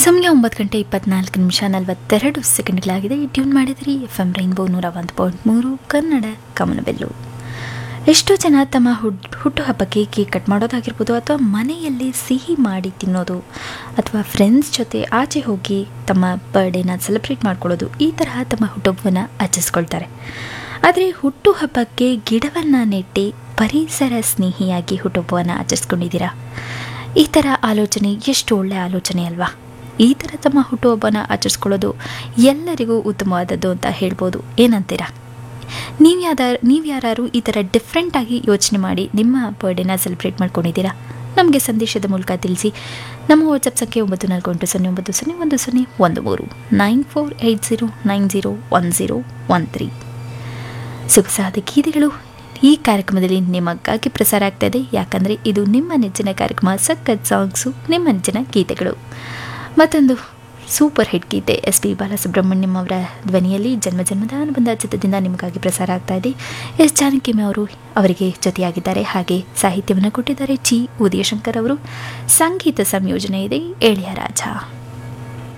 ಸಮಯ ಒಂಬತ್ತು ಗಂಟೆ ಇಪ್ಪತ್ನಾಲ್ಕು ನಿಮಿಷ ನಲವತ್ತೆರಡು ಸೆಕೆಂಡ್ಗಳಾಗಿದೆ ಟ್ಯೂನ್ ಮಾಡಿದ್ರಿ ಎಫ್ ಎಂ ರೈನ್ಬೋ ನೂರ ಒಂದು ಪಾಯಿಂಟ್ ಮೂರು ಕನ್ನಡ ಕಮನಬೆಲ್ಲು ಎಷ್ಟೋ ಜನ ತಮ್ಮ ಹುಡ್ ಹುಟ್ಟುಹಬ್ಬಕ್ಕೆ ಕೇಕ್ ಕಟ್ ಮಾಡೋದಾಗಿರ್ಬೋದು ಅಥವಾ ಮನೆಯಲ್ಲಿ ಸಿಹಿ ಮಾಡಿ ತಿನ್ನೋದು ಅಥವಾ ಫ್ರೆಂಡ್ಸ್ ಜೊತೆ ಆಚೆ ಹೋಗಿ ತಮ್ಮ ಬರ್ಡೇನ ಸೆಲೆಬ್ರೇಟ್ ಮಾಡ್ಕೊಳ್ಳೋದು ಈ ತರಹ ತಮ್ಮ ಹುಟ್ಟುಹಬ್ಬವನ್ನು ಆಚರಿಸ್ಕೊಳ್ತಾರೆ ಆದರೆ ಹುಟ್ಟುಹಬ್ಬಕ್ಕೆ ಗಿಡವನ್ನು ನೆಟ್ಟಿ ಪರಿಸರ ಸ್ನೇಹಿಯಾಗಿ ಹುಟ್ಟುಹಬ್ಬವನ್ನು ಆಚರಿಸ್ಕೊಂಡಿದ್ದೀರಾ ಈ ಥರ ಆಲೋಚನೆ ಎಷ್ಟು ಒಳ್ಳೆಯ ಆಲೋಚನೆ ಅಲ್ವಾ ಈ ಥರ ತಮ್ಮ ಹುಟ್ಟುಹಬ್ಬನ ಆಚರಿಸ್ಕೊಳ್ಳೋದು ಎಲ್ಲರಿಗೂ ಉತ್ತಮವಾದದ್ದು ಅಂತ ಹೇಳ್ಬೋದು ಏನಂತೀರಾ ನೀವು ಯಾವ್ದಾರು ನೀವು ಯಾರು ಈ ಥರ ಡಿಫ್ರೆಂಟಾಗಿ ಯೋಚನೆ ಮಾಡಿ ನಿಮ್ಮ ಬರ್ಡೇನ ಸೆಲೆಬ್ರೇಟ್ ಮಾಡ್ಕೊಂಡಿದ್ದೀರಾ ನಮಗೆ ಸಂದೇಶದ ಮೂಲಕ ತಿಳಿಸಿ ನಮ್ಮ ವಾಟ್ಸಪ್ ಸಂಖ್ಯೆ ಒಂಬತ್ತು ನಾಲ್ಕು ಎಂಟು ಸೊನ್ನೆ ಒಂಬತ್ತು ಸೊನ್ನೆ ಒಂದು ಸೊನ್ನೆ ಒಂದು ಮೂರು nine four eight zero nine zero one zero one three ಸೊಗಸಾದ ಗೀತೆಗಳು ಈ ಕಾರ್ಯಕ್ರಮದಲ್ಲಿ ನಿಮಗಾಗಿ ಪ್ರಸಾರ ಆಗ್ತಾ ಇದೆ ಯಾಕಂದರೆ ಇದು ನಿಮ್ಮ ನೆಚ್ಚಿನ ಕಾರ್ಯಕ್ರಮ ಸಖತ್ ಸಾಂಗ್ಸು ನಿಮ್ಮ ನೆಚ್ಚಿನ ಗೀತೆಗಳು ಮತ್ತೊಂದು ಸೂಪರ್ ಹಿಟ್ ಗೀತೆ ಎಸ್ ಪಿ ಬಾಲಸುಬ್ರಹ್ಮಣ್ಯಂ ಅವರ ಧ್ವನಿಯಲ್ಲಿ ಜನ್ಮ ಜನ್ಮದ ಅನುಬಂಧ ಚಿತ್ರದಿಂದ ನಿಮಗಾಗಿ ಪ್ರಸಾರ ಆಗ್ತಾ ಇದೆ ಎಸ್ ಜಾನಕಿಮ್ಮ ಅವರು ಅವರಿಗೆ ಜೊತೆಯಾಗಿದ್ದಾರೆ ಹಾಗೆ ಸಾಹಿತ್ಯವನ್ನು ಕೊಟ್ಟಿದ್ದಾರೆ ಜಿ ಉದಯಶಂಕರ್ ಅವರು ಸಂಗೀತ ಸಂಯೋಜನೆ ಇದೆ ಎಳೆಯ ರಾಜ